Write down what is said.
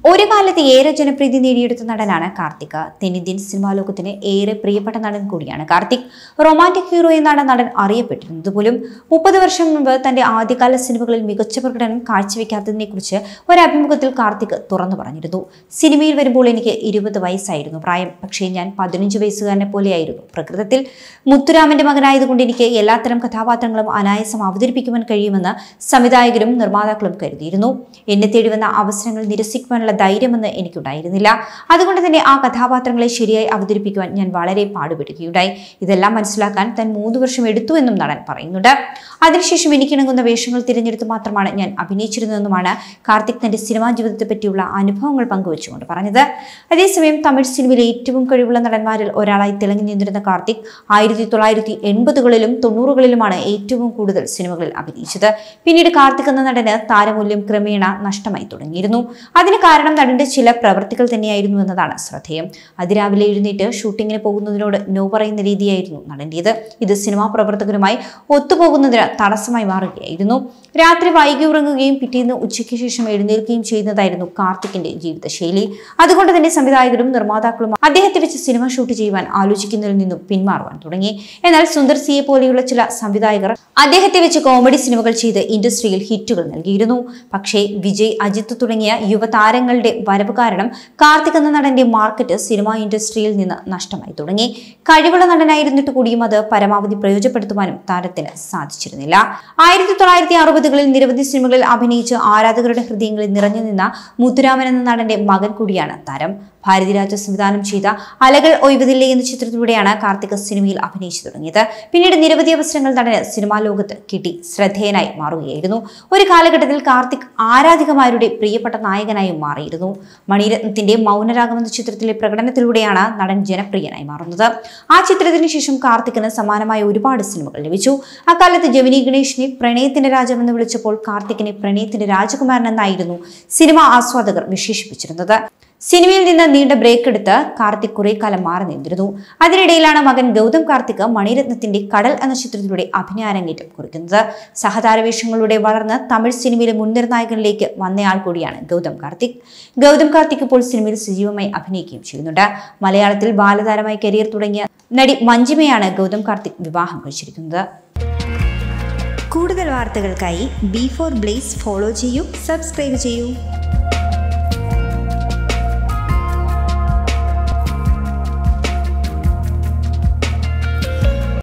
ഒരു കാലത്ത് ഏറെ ജനപ്രീതി നേടിയെടുത്ത നടനാണ് കാർത്തിക് തെന്നിന്ത്യൻ സിനിമാ ലോകത്തിന് ഏറെ പ്രിയപ്പെട്ട നടൻ കൂടിയാണ് കാർത്തിക് റൊമാൻറ്റിക് ഹീറോ എന്നാണ് നടൻ അറിയപ്പെട്ടിരുന്നത് പോലും മുപ്പത് വർഷം മുമ്പ് തന്റെ ആദ്യകാല സിനിമകളിൽ മികച്ച പ്രകടനം കാഴ്ചവെക്കാത്തതിനെക്കുറിച്ച് ഒരു അഭിമുഖത്തിൽ കാർത്തിക് തുറന്നു പറഞ്ഞിരുന്നു സിനിമയിൽ വരുമ്പോൾ എനിക്ക് ഇരുപത് വയസ്സായിരുന്നു പ്രായം പക്ഷേ ഞാൻ പതിനഞ്ച് വയസ്സുകാരനെ പോലെയായിരുന്നു പ്രകൃതത്തിൽ മുത്തുരാമന്റെ മകനായതുകൊണ്ട് എനിക്ക് എല്ലാത്തരം കഥാപാത്രങ്ങളും അനായാസം അവതരിപ്പിക്കുവാൻ കഴിയുമെന്ന് സംവിധായകരും നിർമ്മാതാക്കളും കരുതിയിരുന്നു എന്നെ തേടി വന്ന അവസരങ്ങൾ നിരസിക്കുവാനുള്ള ധൈര്യമെന്ന് എനിക്കുണ്ടായിരുന്നില്ല അതുകൊണ്ട് തന്നെ ആ കഥാപാത്രങ്ങളെ ശരിയായി അവതരിപ്പിക്കുവാൻ ഞാൻ വളരെ പാടുപെടുകയുണ്ടായി ഇതെല്ലാം മനസ്സിലാക്കാൻ താൻ മൂന്ന് വർഷം എടുത്തു എന്നും നടൻ പറയുന്നുണ്ട് അതിനുശേഷം എനിക്കിണങ്ങുന്ന വേഷങ്ങൾ തിരഞ്ഞെടുത്ത് മാത്രമാണ് ഞാൻ അഭിനയിച്ചിരുന്നതെന്നുമാണ് കാർത്തിക് തന്റെ സിനിമാ ജീവിതത്തെ പറ്റിയുള്ള അനുഭവങ്ങൾ പങ്കുവച്ചുകൊണ്ട് പറഞ്ഞത് അതേസമയം തമിഴ് സിനിമയിലെ ഏറ്റവും കഴിവുള്ള നടന്മാരിൽ ഒരാളായി തിളങ്ങി നിന്നിരുന്ന കാർത്തിക് ആയിരത്തി തൊള്ളായിരത്തി എൺപതുകളിലും തൊണ്ണൂറുകളിലുമാണ് ഏറ്റവും കൂടുതൽ സിനിമകളിൽ അഭിനയിച്ചത് പിന്നീട് കാർത്തിക് എന്ന നടന് താരമൂല്യം ക്രമേണ നഷ്ടമായി തുടങ്ങിയിരുന്നു അതിന് കാരണം നടന്റെ ചില പ്രവൃത്തികൾ തന്നെയായിരുന്നു എന്നതാണ് ശ്രദ്ധേയം അതിരാവിലെ എഴുന്നേറ്റ് ഷൂട്ടിങ്ങിന് പോകുന്നതിനോട് നോ പറയുന്ന രീതിയായിരുന്നു നടന്റേത് ഇത് സിനിമാ പ്രവർത്തകരുമായി ഒത്തുപോകുന്നതിന് തടസ്സമായി മാറുകയായിരുന്നു രാത്രി വൈകി ഉറങ്ങുകയും പിറ്റേന്ന് ഉച്ചയ്ക്ക് ശേഷം എഴുന്നേൽക്കുകയും ചെയ്യുന്നതായിരുന്നു കാർത്തിക്കിന്റെ ജീവിതശൈലി അതുകൊണ്ട് തന്നെ സംവിധായകരും നിർമ്മാതാക്കളും അദ്ദേഹത്തെ വെച്ച് സിനിമ ഷൂട്ട് ചെയ്യുവാൻ ആലോചിക്കുന്നതിൽ നിന്നും പിന്മാറുവാൻ തുടങ്ങി എന്നാൽ സുന്ദർ സിയെ പോലെയുള്ള ചില സംവിധായകർ അദ്ദേഹത്തെ വെച്ച് കോമഡി സിനിമകൾ ചെയ്ത് ഇൻഡസ്ട്രിയിൽ ഹിറ്റുകൾ നൽകിയിരുന്നു പക്ഷേ വിജയ് അജിത്ത് തുടങ്ങിയ യുവതാരങ്ങളുടെ വരവ് കാരണം കാർത്തിക് എന്ന നടന്റെ മാർക്കറ്റ് സിനിമാ ഇൻഡസ്ട്രിയിൽ നിന്ന് നഷ്ടമായി തുടങ്ങി കഴിവുള്ള നടനായിരുന്നിട്ട് കൂടിയും അത് പരമാവധി പ്രയോജനപ്പെടുത്തുവാനും താരത്തിന് സാധിച്ചിരുന്നില്ല ആയിരത്തി തൊള്ളായിരത്തി അറുപതുകളിൽ നിരവധി സിനിമകളിൽ അഭിനയിച്ച് ആരാധകരുടെ ഹൃദയങ്ങളിൽ നിറഞ്ഞു നിന്ന മുത്തുരാമൻ എന്ന നടന്റെ മകൻ കൂടിയാണ് താരം ഭാരതിരാജ സംവിധാനം ചെയ്ത അലകൾ ഒയ്വതില്ലേ എന്ന ചിത്രത്തിലൂടെയാണ് കാർത്തിക് സിനിമയിൽ അഭിനയിച്ചു തുടങ്ങിയത് പിന്നീട് നിരവധി അവസരങ്ങൾ നടന് സിനിമാ ലോകത്ത് കിട്ടി ശ്രദ്ധേയനായി മാറുകയായിരുന്നു ഒരു കാലഘട്ടത്തിൽ കാർത്തിക് ആരാധികമാരുടെ പ്രിയപ്പെട്ട നായകനായും മാറിയിരുന്നു മണിരത്നത്തിന്റെ മൗനരാഗം എന്ന ചിത്രത്തിലെ പ്രകടനത്തിലൂടെയാണ് നടൻ ജനപ്രിയനായി മാറുന്നത് ആ ചിത്രത്തിന് ശേഷം കാർത്തിക്കിന് സമാനമായ ഒരുപാട് സിനിമകൾ ലഭിച്ചു അക്കാലത്ത് ജമിനി ഗണേഷിനെ പ്രണയത്തിന്റെ രാജം എന്ന് വിളിച്ചപ്പോൾ കാർത്തിക്കിനെ പ്രണയത്തിന്റെ രാജകുമാരൻ എന്നായിരുന്നു സിനിമാ ആസ്വാദകർ വിശേഷിപ്പിച്ചിരുന്നത് സിനിമയിൽ നിന്ന് നീണ്ട ബ്രേക്ക് എടുത്ത് കാർത്തിക് കുറെ കാലം മാറി നിന്നിരുന്നു അതിനിടയിലാണ് മകൻ ഗൗതം കാർത്തിക് മണിരത്നത്തിന്റെ കടൽ എന്ന ചിത്രത്തിലൂടെ അഭിനയാരങ്ങേറ്റം കുറിക്കുന്നത് സഹതാരവേഷങ്ങളിലൂടെ വളർന്ന് തമിഴ് സിനിമയിലെ മുൻനിര നായകനിലേക്ക് വന്നയാൾ കൂടിയാണ് ഗൗതം കാർത്തിക് ഗൗതം കാർത്തിക് ഇപ്പോൾ സിനിമയിൽ സജീവമായി അഭിനയിക്കുകയും ചെയ്യുന്നുണ്ട് മലയാളത്തിൽ ബാലതാരമായി കരിയർ തുടങ്ങിയ നടി മഞ്ജിമയാണ് ഗൗതം കാർത്തിക് വിവാഹം കഴിച്ചിരിക്കുന്നത് കൂടുതൽ വാർത്തകൾക്കായി ബി ഫോർ ബ്ലേസ് ഫോളോ ചെയ്യൂ സബ്സ്ക്രൈബ് ചെയ്യൂ